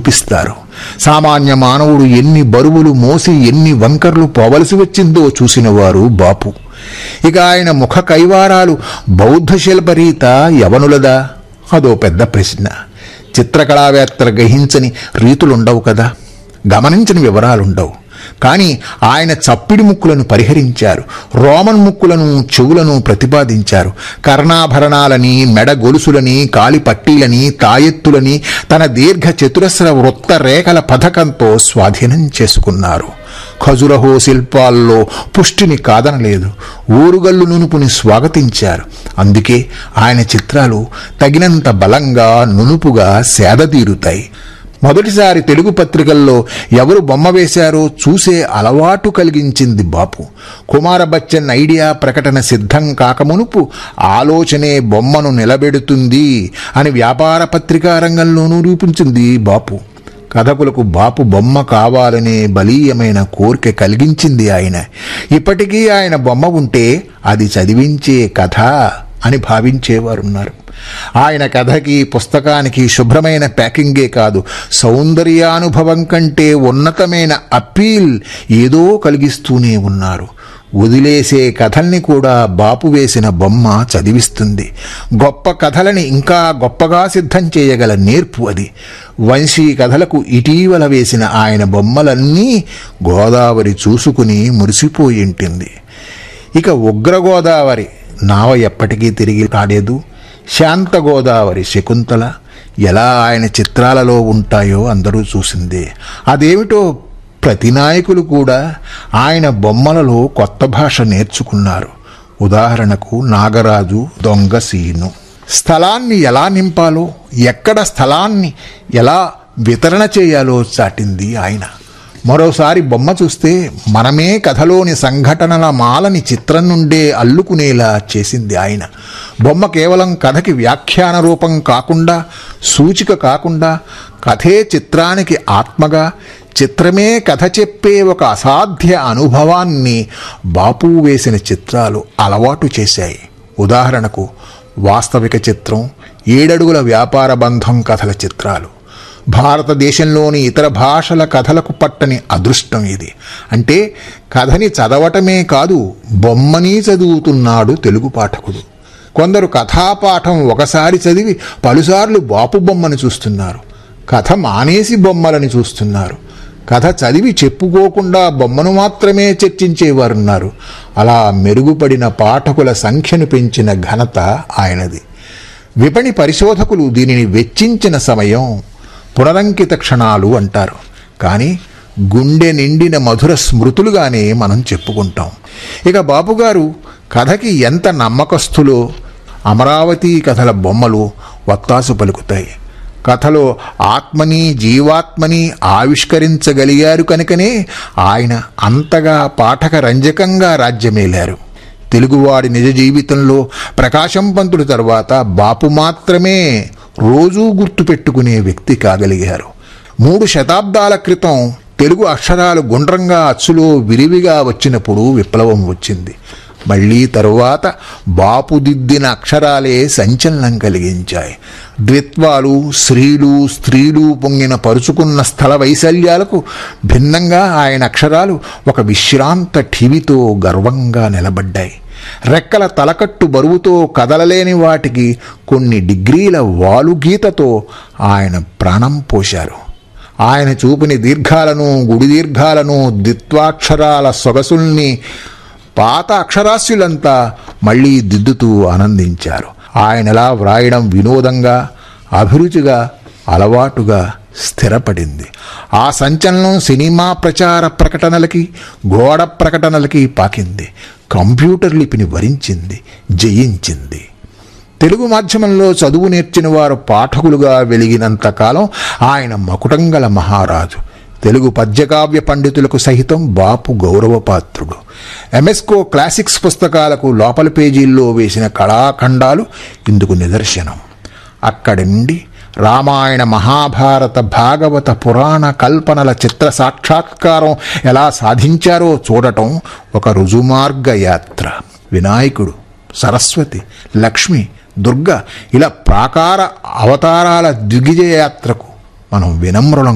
చూపిస్తారు సామాన్య మానవుడు ఎన్ని బరువులు మోసి ఎన్ని వంకర్లు పోవలసి వచ్చిందో చూసిన వారు బాపు ఇక ఆయన ముఖ కైవారాలు బౌద్ధ శిల్పరీత యవనులదా అదో పెద్ద ప్రశ్న చిత్రకళావేత్తలు గ్రహించని రీతులుండవు కదా గమనించని వివరాలుండవు కానీ ఆయన చప్పిడి ముక్కులను పరిహరించారు రోమన్ ముక్కులను చెవులను ప్రతిపాదించారు కర్ణాభరణాలని మెడ గొలుసులని కాలి పట్టీలని తాయెత్తులని తన దీర్ఘ చతురస్ర వృత్త రేఖల పథకంతో స్వాధీనం చేసుకున్నారు ఖజురహో శిల్పాల్లో పుష్టిని కాదనలేదు ఊరుగల్లు నునుపుని స్వాగతించారు అందుకే ఆయన చిత్రాలు తగినంత బలంగా నునుపుగా సేదతీరుతాయి మొదటిసారి తెలుగు పత్రికల్లో ఎవరు బొమ్మ వేశారో చూసే అలవాటు కలిగించింది బాపు కుమార బచ్చన్ ఐడియా ప్రకటన సిద్ధం కాకమునుపు ఆలోచనే బొమ్మను నిలబెడుతుంది అని వ్యాపార పత్రికా రంగంలోనూ రూపించింది బాపు కథకులకు బాపు బొమ్మ కావాలనే బలీయమైన కోరిక కలిగించింది ఆయన ఇప్పటికీ ఆయన బొమ్మ ఉంటే అది చదివించే కథ అని భావించేవారున్నారు ఆయన కథకి పుస్తకానికి శుభ్రమైన ప్యాకింగే కాదు సౌందర్యానుభవం కంటే ఉన్నతమైన అప్పీల్ ఏదో కలిగిస్తూనే ఉన్నారు వదిలేసే కథల్ని కూడా బాపు వేసిన బొమ్మ చదివిస్తుంది గొప్ప కథలని ఇంకా గొప్పగా సిద్ధం చేయగల నేర్పు అది వంశీ కథలకు ఇటీవల వేసిన ఆయన బొమ్మలన్నీ గోదావరి చూసుకుని మురిసిపోయింటుంది ఇక ఉగ్రగోదావరి నావ ఎప్పటికీ తిరిగి కాలేదు శాంత గోదావరి శకుంతల ఎలా ఆయన చిత్రాలలో ఉంటాయో అందరూ చూసిందే అదేమిటో ప్రతి నాయకులు కూడా ఆయన బొమ్మలలో కొత్త భాష నేర్చుకున్నారు ఉదాహరణకు నాగరాజు దొంగ సీను స్థలాన్ని ఎలా నింపాలో ఎక్కడ స్థలాన్ని ఎలా వితరణ చేయాలో చాటింది ఆయన మరోసారి బొమ్మ చూస్తే మనమే కథలోని సంఘటనల మాలని చిత్రం నుండే అల్లుకునేలా చేసింది ఆయన బొమ్మ కేవలం కథకి వ్యాఖ్యాన రూపం కాకుండా సూచిక కాకుండా కథే చిత్రానికి ఆత్మగా చిత్రమే కథ చెప్పే ఒక అసాధ్య అనుభవాన్ని బాపు వేసిన చిత్రాలు అలవాటు చేశాయి ఉదాహరణకు వాస్తవిక చిత్రం ఏడడుగుల వ్యాపార బంధం కథల చిత్రాలు భారతదేశంలోని ఇతర భాషల కథలకు పట్టని అదృష్టం ఇది అంటే కథని చదవటమే కాదు బొమ్మని చదువుతున్నాడు తెలుగు పాఠకుడు కొందరు కథాపాఠం ఒకసారి చదివి పలుసార్లు బాపు బొమ్మను చూస్తున్నారు కథ మానేసి బొమ్మలని చూస్తున్నారు కథ చదివి చెప్పుకోకుండా బొమ్మను మాత్రమే చర్చించేవారున్నారు అలా మెరుగుపడిన పాఠకుల సంఖ్యను పెంచిన ఘనత ఆయనది విపణి పరిశోధకులు దీనిని వెచ్చించిన సమయం పునరంకిత క్షణాలు అంటారు కానీ గుండె నిండిన మధుర స్మృతులుగానే మనం చెప్పుకుంటాం ఇక బాబుగారు కథకి ఎంత నమ్మకస్తులో అమరావతి కథల బొమ్మలు వత్తాసు పలుకుతాయి కథలో ఆత్మని జీవాత్మని ఆవిష్కరించగలిగారు కనుకనే ఆయన అంతగా పాఠక రంజకంగా రాజ్యమేలారు తెలుగువాడి నిజ జీవితంలో ప్రకాశం పంతుడు తర్వాత బాపు మాత్రమే రోజూ గుర్తుపెట్టుకునే వ్యక్తి కాగలిగారు మూడు శతాబ్దాల క్రితం తెలుగు అక్షరాలు గుండ్రంగా అచ్చులో విరివిగా వచ్చినప్పుడు విప్లవం వచ్చింది మళ్ళీ తరువాత బాపు దిద్దిన అక్షరాలే సంచలనం కలిగించాయి ద్విత్వాలు స్త్రీలు స్త్రీలు పొంగిన పరుచుకున్న స్థల వైశల్యాలకు భిన్నంగా ఆయన అక్షరాలు ఒక విశ్రాంత ఠివితో గర్వంగా నిలబడ్డాయి రెక్కల తలకట్టు బరువుతో కదలలేని వాటికి కొన్ని డిగ్రీల వాలుగీతతో ఆయన ప్రాణం పోశారు ఆయన చూపిన దీర్ఘాలను గుడి దీర్ఘాలను ద్విత్వాక్షరాల సొగసుల్ని పాత అక్షరాస్యులంతా మళ్ళీ దిద్దుతూ ఆనందించారు ఆయనలా వ్రాయడం వినోదంగా అభిరుచిగా అలవాటుగా స్థిరపడింది ఆ సంచలనం సినిమా ప్రచార ప్రకటనలకి గోడ ప్రకటనలకి పాకింది కంప్యూటర్ లిపిని వరించింది జయించింది తెలుగు మాధ్యమంలో చదువు నేర్చిన వారు పాఠకులుగా వెలిగినంత కాలం ఆయన మకుటంగల మహారాజు తెలుగు పద్యకావ్య పండితులకు సహితం బాపు గౌరవపాత్రుడు ఎంఎస్కో క్లాసిక్స్ పుస్తకాలకు లోపల పేజీల్లో వేసిన కళాఖండాలు ఇందుకు నిదర్శనం అక్కడి నుండి రామాయణ మహాభారత భాగవత పురాణ కల్పనల చిత్ర సాక్షాత్కారం ఎలా సాధించారో చూడటం ఒక రుజుమార్గ యాత్ర వినాయకుడు సరస్వతి లక్ష్మి దుర్గ ఇలా ప్రాకార అవతారాల దిగ్విజయ యాత్రకు మనం వినమ్రులం